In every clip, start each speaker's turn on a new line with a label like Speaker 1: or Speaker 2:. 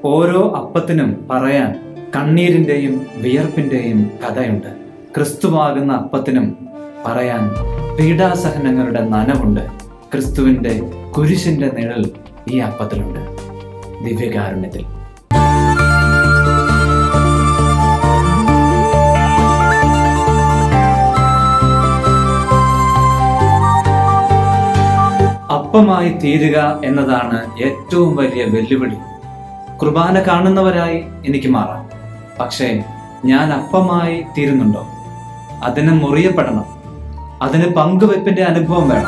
Speaker 1: ഓരോ അപ്പത്തിനും പറയാൻ കണ്ണീരിന്റെയും വിയർപ്പിന്റെയും കഥയുണ്ട് ക്രിസ്തുവാകുന്ന അപ്പത്തിനും പറയാൻ പീഡാസഹനങ്ങളുടെ നനവുണ്ട് ക്രിസ്തുവിന്റെ കുരിശിന്റെ നിഴൽ ഈ അപ്പത്തിലുണ്ട് ദിവ്യകാരുണ്യത്തിൽ അപ്പമായി തീരുക എന്നതാണ് ഏറ്റവും വലിയ വെല്ലുവിളി കുർബാന കാണുന്നവരായി എനിക്ക് മാറാം പക്ഷേ ഞാൻ അപ്പമായി തീരുന്നുണ്ടോ അതിന് മുറിയപ്പെടണം അതിന് പങ്കുവെപ്പിന്റെ അനുഭവം വേണം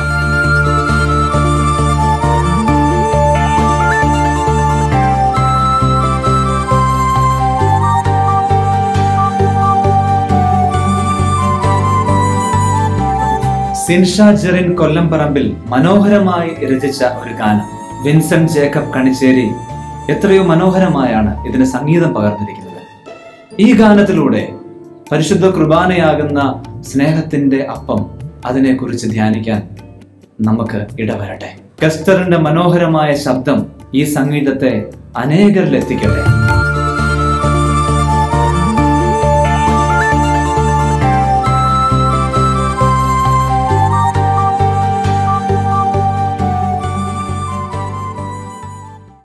Speaker 1: സിൻഷാ ജെറിൻ കൊല്ലംപറമ്പിൽ മനോഹരമായി രചിച്ച ഒരു ഗാനം വിൻസെന്റ് ജേക്കബ് കണിച്ചേരി എത്രയോ മനോഹരമായാണ് ഇതിന് സംഗീതം പകർന്നിരിക്കുന്നത് ഈ ഗാനത്തിലൂടെ പരിശുദ്ധ കുർബാനയാകുന്ന സ്നേഹത്തിന്റെ അപ്പം അതിനെക്കുറിച്ച് ധ്യാനിക്കാൻ നമുക്ക് ഇടവരട്ടെ കസ്റ്ററിന്റെ മനോഹരമായ ശബ്ദം ഈ സംഗീതത്തെ അനേകരിലെത്തിക്കട്ടെ